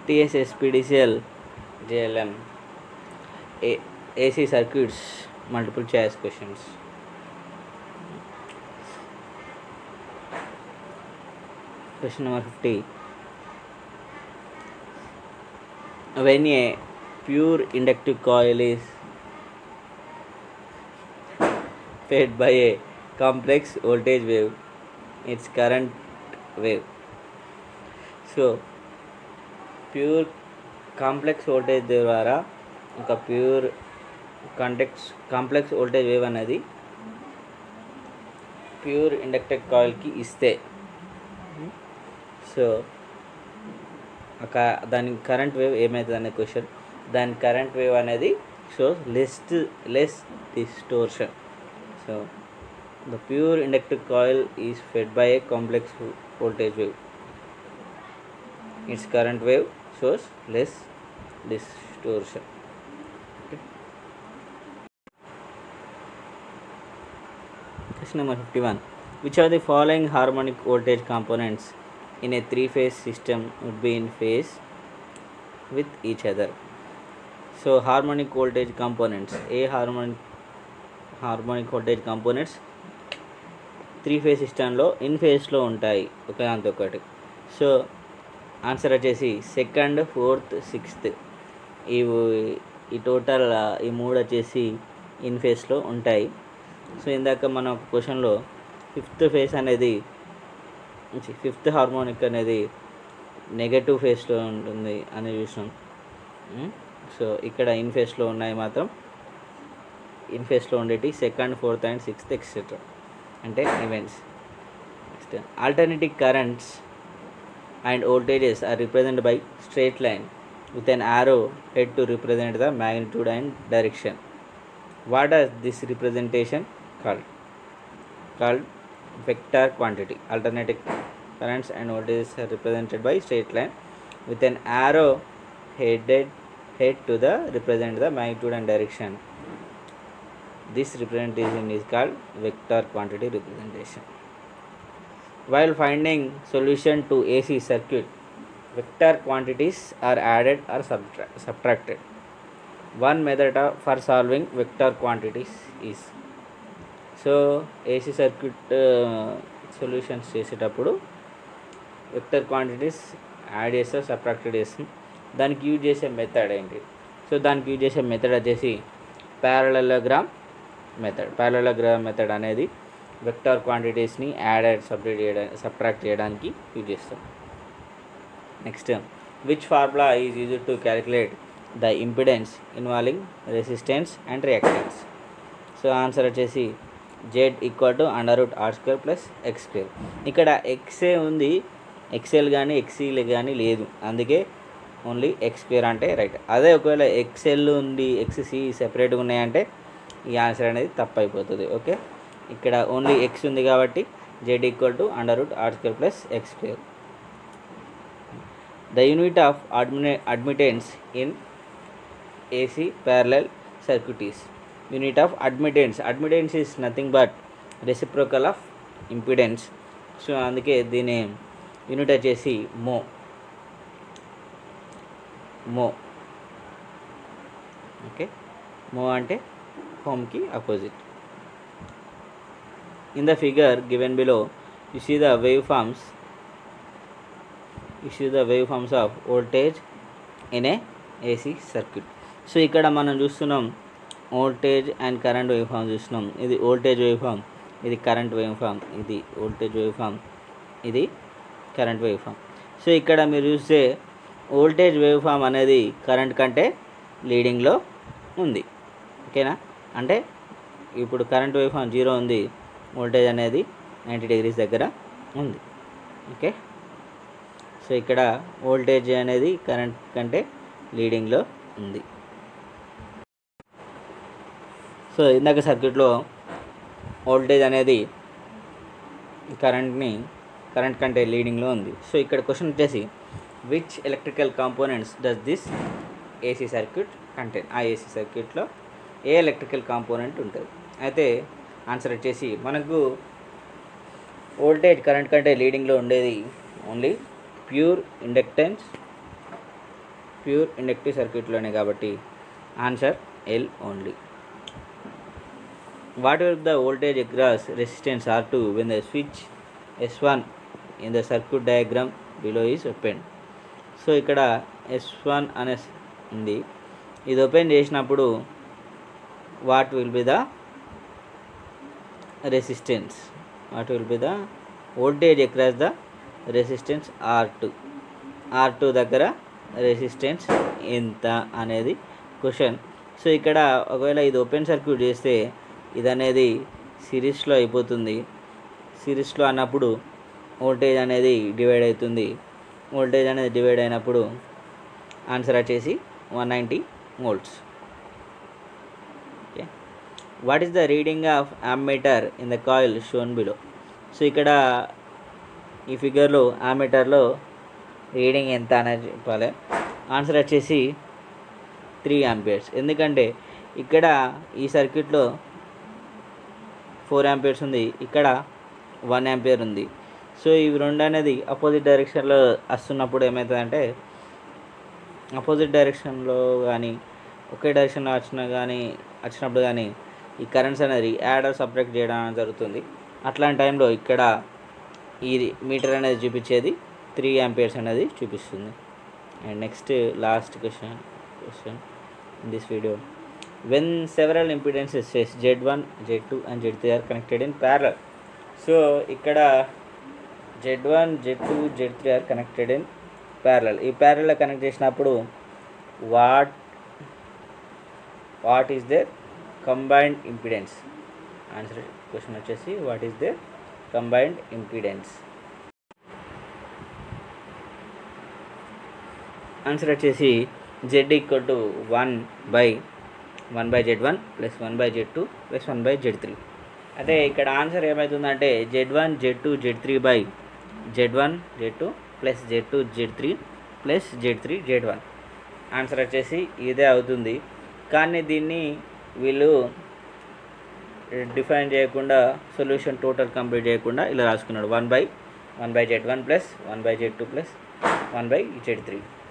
TSSPDCL JLM A AC circuits multiple choice questions Question number 50. When a pure inductive coil is fed by a complex voltage wave, its current wave. So pure complex voltage ద్వారా ఒక pure context complex voltage wave అనేది pure inductor కాయిల్కి ఇస్తే so ఒక దాని current wave ఏమవుతుంది అనే question దాని కరెంట్ వేవ్ అనేది so less less distortion so the pure inductive coil is fed by a complex voltage wave its current wave shows less distortion. Okay. Question number 51. Which of the following harmonic voltage components in a three phase system would be in phase with each other? So, harmonic voltage components. A harmonic harmonic voltage components three phase సిస్టంలో in ఫేజ్లో ఉంటాయి ఒకదాంతో ఒకటి so answer వచ్చేసి second fourth sixth ఈ ఈ total ఈ మూడు వచ్చేసి ఇన్ ఫేస్లో ఉంటాయి సో ఇందాక మన ఒక క్వశ్చన్లో ఫిఫ్త్ ఫేస్ అనేది ఫిఫ్త్ హార్మోనిక్ అనేది నెగటివ్ ఫేస్లో ఉంటుంది అని చూసినాం సో ఇక్కడ ఇన్ ఫేస్లో ఉన్నాయి మాత్రం ఇన్ ఫేస్లో ఉండేటి second fourth and sixth etcetera అంటే events next alternative currents and voltages are represented by straight line with an arrow head to represent the magnitude and direction. What does this representation called? Called vector quantity. Alternating currents and voltages are represented by straight line with an arrow headed head to the represent the magnitude and direction. This representation is called vector quantity representation. While finding solution to AC circuit, vector quantities are added or subtra- subtracted. One method of, for solving vector quantities is so AC circuit solutions చేసేటప్పుడు vector quantities add చేస్తాం subtracted చేస్తాం దానికి use చేసే method ఏంటి so దానికి use చేసే method వచ్చేసి parallelogram method parallelogram method అనేది వెక్టర్ క్వాంటిటీస్ని యాడ్ అండ్ సపరేట్ చేయడానికి సబ్ట్రాక్ట్ చేయడానికి యూజ్ చేస్తాం next which formula is use to calculate the impedance involving resistance and reactance so answer వచ్చేసి Z equal to under root R square plus X square ఇక్కడ X ఉంది X L కానీ X C కానీ లేదు అందుకే ఓన్లీ ఎక్స్ స్క్వేర్ అంటే right అదే ఒకవేళ ఎక్సెల్ ఉంది ఎక్స్సి సెపరేట్గా ఉన్నాయంటే ఈ ఆన్సర్ అనేది తప్పు అయిపోతుంది ఓకే ఇక్కడ ఓన్లీ ఎక్స్ ఉంది కాబట్టి Z equal to under root R square plus X square the unit of అడ్మి admittance in AC parallel circuits unit of admittance admittance is nothing but reciprocal of impedance so అందుకే దీని unit వచ్చేసి mho mho okay mho అంటే హోమ్కి opposite in the figure given below you see the waveforms you see the waveforms of voltage in a AC circuit so ఇక్కడ మనం చూస్తున్నాం voltage and current wave form చూస్తున్నాం ఇది voltage wave form ఇది current wave form ఇది voltage wave form ఇది current wave form so ఇక్కడ మీరు చూస్తే వోల్టేజ్ వేవ్ ఫామ్ అనేది కరెంట్ కంటే లీడింగ్లో ఉంది ఓకేనా అంటే ఇప్పుడు కరెంట్ వేవ్ ఫామ్ జీరో ఉంది వోల్టేజ్ అనేది నైంటీ డిగ్రీస్ దగ్గర ఉంది ఓకే సో ఇక్కడ వోల్టేజ్ అనేది కరెంట్ కంటే లీడింగ్లో ఉంది సో ఇందాక సర్క్యూట్లో వోల్టేజ్ అనేది కరెంట్ని కరెంట్ కంటే లీడింగ్లో ఉంది సో ఇక్కడ క్వశ్చన్ వచ్చేసి which electrical components does this AC circuit content ఆ ఏసీ సర్క్యూట్లో ఏ ఎలక్ట్రికల్ కాంపోనెంట్ ఉంటుంది అయితే ఆన్సర్ వచ్చేసి మనకు వోల్టేజ్ కరెంట్ కంటే లీడింగ్లో ఉండేది only pure inductance pure inductive సర్క్యూట్లోనే కాబట్టి answer L only what will the voltage across resistance R2 when the switch S1 in the circuit diagram below is opened so ఇక్కడ ఎస్ వన్ అనే స్- ఉంది ఇది ఓపెన్ చేసినప్పుడు what will be the resistance what will be the voltage across the resistance R two R two దగ్గర resistance ఎంత అనేది question so ఇక్కడ ఒకవేళ ఇది ఓపెన్ సర్క్యూట్ చేస్తే ఇది అనేది సిరీస్లో అయిపోతుంది సిరీస్లో అన్నప్పుడు వోల్టేజ్ అనేది డివైడ్ అవుతుంది వోల్టేజ్ అనేది డివైడ్ అయినప్పుడు ఆన్సర్ వచ్చేసి one ninety volts okay what is the reading of ammeter in the coil shown below so ఇక్కడ ఈ ఫిగర్లో అమ్మీటర్లో రీడింగ్ ఎంత అనేది చెప్పాలి ఆన్సర్ వచ్చేసి త్రీ యాంపియర్స్ ఎందుకంటే ఇక్కడ ఈ సర్క్యూట్లో ఫోర్ యాంపియర్స్ ఉంది ఇక్కడ వన్ యాంపియర్ ఉంది సో ఇవి రెండు అనేది అపోజిట్ డైరెక్షన్లో వస్తున్నప్పుడు ఏమవుతుందంటే అపోజిట్ డైరెక్షన్లో కానీ ఒకే డైరెక్షన్లో వచ్చినా కానీ వచ్చినప్పుడు కానీ ఈ కరెంట్స్ అనేది యాడ్ సపరేట్ చేయడం అనేది జరుగుతుంది అట్లాంటి టైంలో ఇక్కడ ఈ మీటర్ అనేది చూపించేది త్రీ యాంపియర్స్ అనేది చూపిస్తుంది and next last question question in this video when several impedances says z1 z2 and z3 are connected in parallel so ఇక్కడ z1 z2 z3 are connected in parallel ఈ ప్యారల్లో connect చేసినప్పుడు what what is the combined impedance answer question వచ్చేసి what is the combined impedance answer వచ్చేసి Z equal to one by one by Z one plus one by Z two plus one by Z three అంటే ఇక్కడ answer ఏమవుతుందంటే Z one Z two Z three by Z one Z two plus Z two Z three plus Z three Z one answer వచ్చేసి ఇదే అవుతుంది కానీ దీన్ని వీళ్ళు define చేయకుండా సొల్యూషన్ టోటల్ కంప్లీట్ చేయకుండా ఇలా రాసుకున్నాడు one by one by Z one plus one by Z two plus one by Z three